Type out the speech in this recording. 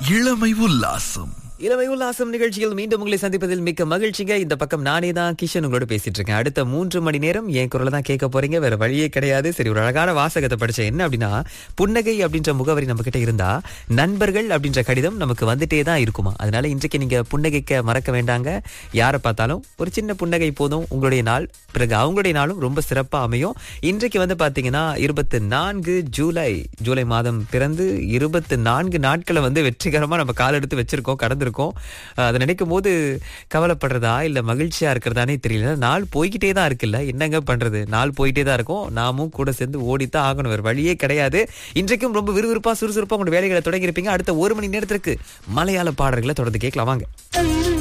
இளமை உல்லாசம் இளமை உல்லாசம் நிகழ்ச்சியில் மீண்டும் உங்களை சந்திப்பதில் மிக்க மகிழ்ச்சிங்க இந்த பக்கம் நானே தான் கிஷன் உங்களோட பேசிட்டு இருக்கேன் அடுத்த மூன்று மணி நேரம் என் குரலை தான் கேட்க போறீங்க வேற வழியே கிடையாது சரி ஒரு அழகான வாசகத்தை படிச்சேன் என்ன அப்படின்னா புன்னகை அப்படின்ற முகவரி நம்ம கிட்ட இருந்தா நண்பர்கள் அப்படின்ற கடிதம் நமக்கு வந்துட்டே தான் இருக்குமா அதனால இன்றைக்கு நீங்க புன்னகைக்க மறக்க வேண்டாங்க யாரை பார்த்தாலும் ஒரு சின்ன புன்னகை போதும் உங்களுடைய நாள் பிறகு அவங்களுடைய நாளும் ரொம்ப சிறப்பா அமையும் இன்றைக்கு வந்து பாத்தீங்கன்னா இருபத்தி நான்கு ஜூலை ஜூலை மாதம் பிறந்து இருபத்தி நான்கு நாட்களை வந்து வெற்றிகரமா நம்ம கால் எடுத்து வச்சிருக்கோம் கடந்திருக்கோம் அஹ் அதை நினைக்கும் போது கவலைப்படுறதா இல்ல மகிழ்ச்சியா இருக்கிறதானே தெரியல நாள் போய்கிட்டே தான் இருக்குல்ல என்னங்க பண்றது நாள் போயிட்டே தான் இருக்கும் நாமும் கூட சேர்ந்து ஓடித்தான் ஆகணும் வேற வழியே கிடையாது இன்றைக்கும் ரொம்ப விறுவிறுப்பா சுறுசுறுப்பா உங்களோட வேலைகளை தொடங்கி இருப்பீங்க அடுத்த ஒரு மணி நேரத்திற்கு மலையாள பாடல்களை தொடர்ந்து கேட்கலாம் வாங்க